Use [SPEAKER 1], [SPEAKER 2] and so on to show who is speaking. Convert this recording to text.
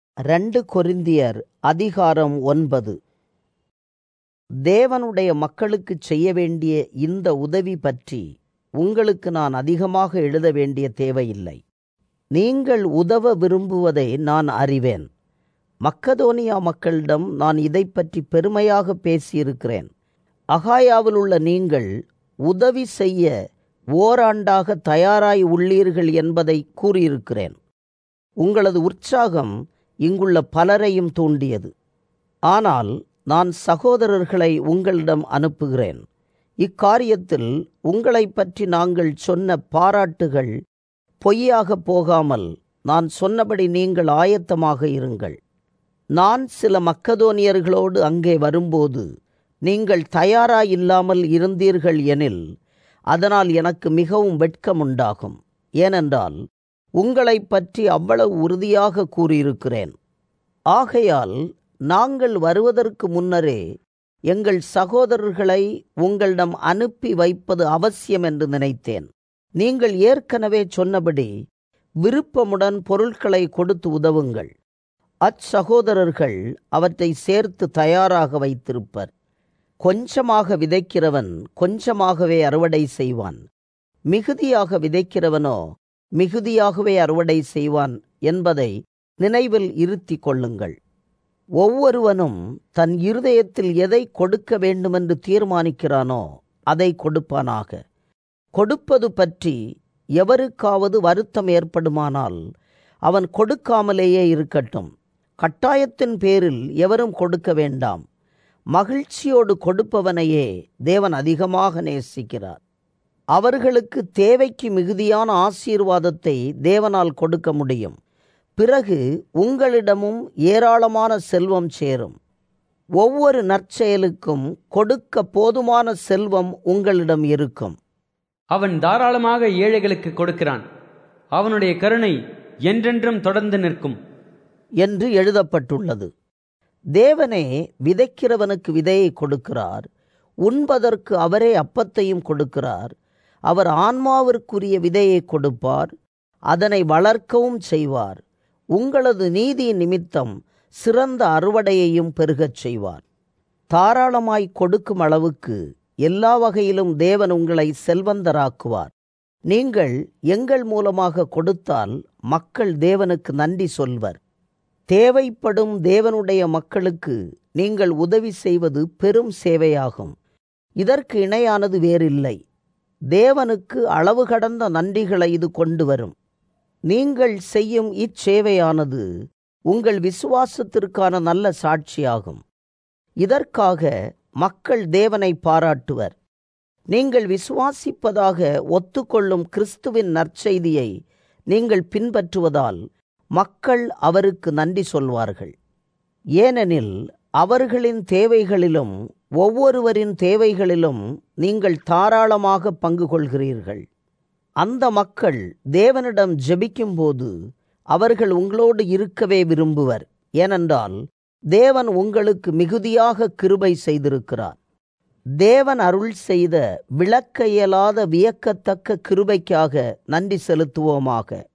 [SPEAKER 1] ரெண்டு கொரிந்தியர் அதிகாரம் ஒன்பது தேவனுடைய மக்களுக்குச் செய்ய வேண்டிய இந்த உதவி பற்றி உங்களுக்கு நான் அதிகமாக எழுத வேண்டிய தேவையில்லை நீங்கள் உதவ விரும்புவதை நான் அறிவேன் மக்கதோனியா மக்களிடம் நான் இதைப் பற்றி பெருமையாக பேசியிருக்கிறேன் அகாயாவில் உள்ள நீங்கள் உதவி செய்ய ஓராண்டாக தயாராய் உள்ளீர்கள் என்பதை கூறியிருக்கிறேன் உங்களது உற்சாகம் இங்குள்ள பலரையும் தூண்டியது ஆனால் நான் சகோதரர்களை உங்களிடம் அனுப்புகிறேன் இக்காரியத்தில் உங்களை பற்றி நாங்கள் சொன்ன பாராட்டுகள் பொய்யாக போகாமல் நான் சொன்னபடி நீங்கள் ஆயத்தமாக இருங்கள் நான் சில மக்கதோனியர்களோடு அங்கே வரும்போது நீங்கள் தயாராயில்லாமல் இருந்தீர்கள் எனில் அதனால் எனக்கு மிகவும் வெட்கமுண்டாகும் ஏனென்றால் உங்களை பற்றி அவ்வளவு உறுதியாக கூறியிருக்கிறேன் ஆகையால் நாங்கள் வருவதற்கு முன்னரே எங்கள் சகோதரர்களை உங்களிடம் அனுப்பி வைப்பது அவசியம் என்று நினைத்தேன் நீங்கள் ஏற்கனவே சொன்னபடி விருப்பமுடன் பொருட்களை கொடுத்து உதவுங்கள் அச்சகோதரர்கள் அவற்றை சேர்த்து தயாராக வைத்திருப்பர் கொஞ்சமாக விதைக்கிறவன் கொஞ்சமாகவே அறுவடை செய்வான் மிகுதியாக விதைக்கிறவனோ மிகுதியாகவே அறுவடை செய்வான் என்பதை நினைவில் இருத்தி கொள்ளுங்கள் ஒவ்வொருவனும் தன் இருதயத்தில் எதை கொடுக்க வேண்டுமென்று தீர்மானிக்கிறானோ அதை கொடுப்பானாக கொடுப்பது பற்றி எவருக்காவது வருத்தம் ஏற்படுமானால் அவன் கொடுக்காமலேயே இருக்கட்டும் கட்டாயத்தின் பேரில் எவரும் கொடுக்க வேண்டாம் மகிழ்ச்சியோடு கொடுப்பவனையே தேவன் அதிகமாக நேசிக்கிறார் அவர்களுக்கு தேவைக்கு மிகுதியான ஆசீர்வாதத்தை தேவனால் கொடுக்க முடியும் பிறகு உங்களிடமும் ஏராளமான செல்வம் சேரும் ஒவ்வொரு நற்செயலுக்கும் கொடுக்க போதுமான செல்வம் உங்களிடம் இருக்கும்
[SPEAKER 2] அவன் தாராளமாக ஏழைகளுக்கு கொடுக்கிறான் அவனுடைய கருணை என்றென்றும் தொடர்ந்து நிற்கும்
[SPEAKER 1] என்று எழுதப்பட்டுள்ளது தேவனே விதைக்கிறவனுக்கு விதையை கொடுக்கிறார் உண்பதற்கு அவரே அப்பத்தையும் கொடுக்கிறார் அவர் ஆன்மாவிற்குரிய விதையை கொடுப்பார் அதனை வளர்க்கவும் செய்வார் உங்களது நீதி நிமித்தம் சிறந்த அறுவடையையும் பெருகச் செய்வார் தாராளமாய் கொடுக்கும் அளவுக்கு எல்லா வகையிலும் தேவன் உங்களை செல்வந்தராக்குவார் நீங்கள் எங்கள் மூலமாக கொடுத்தால் மக்கள் தேவனுக்கு நன்றி சொல்வர் தேவைப்படும் தேவனுடைய மக்களுக்கு நீங்கள் உதவி செய்வது பெரும் சேவையாகும் இதற்கு இணையானது வேறில்லை தேவனுக்கு அளவு கடந்த நன்றிகளை இது கொண்டு வரும் நீங்கள் செய்யும் இச்சேவையானது உங்கள் விசுவாசத்திற்கான நல்ல சாட்சியாகும் இதற்காக மக்கள் தேவனை பாராட்டுவர் நீங்கள் விசுவாசிப்பதாக ஒத்துக்கொள்ளும் கிறிஸ்துவின் நற்செய்தியை நீங்கள் பின்பற்றுவதால் மக்கள் அவருக்கு நன்றி சொல்வார்கள் ஏனெனில் அவர்களின் தேவைகளிலும் ஒவ்வொருவரின் தேவைகளிலும் நீங்கள் தாராளமாக பங்கு கொள்கிறீர்கள் அந்த மக்கள் தேவனிடம் ஜெபிக்கும்போது அவர்கள் உங்களோடு இருக்கவே விரும்புவர் ஏனென்றால் தேவன் உங்களுக்கு மிகுதியாக கிருபை செய்திருக்கிறார் தேவன் அருள் செய்த விளக்க இயலாத வியக்கத்தக்க கிருபைக்காக நன்றி செலுத்துவோமாக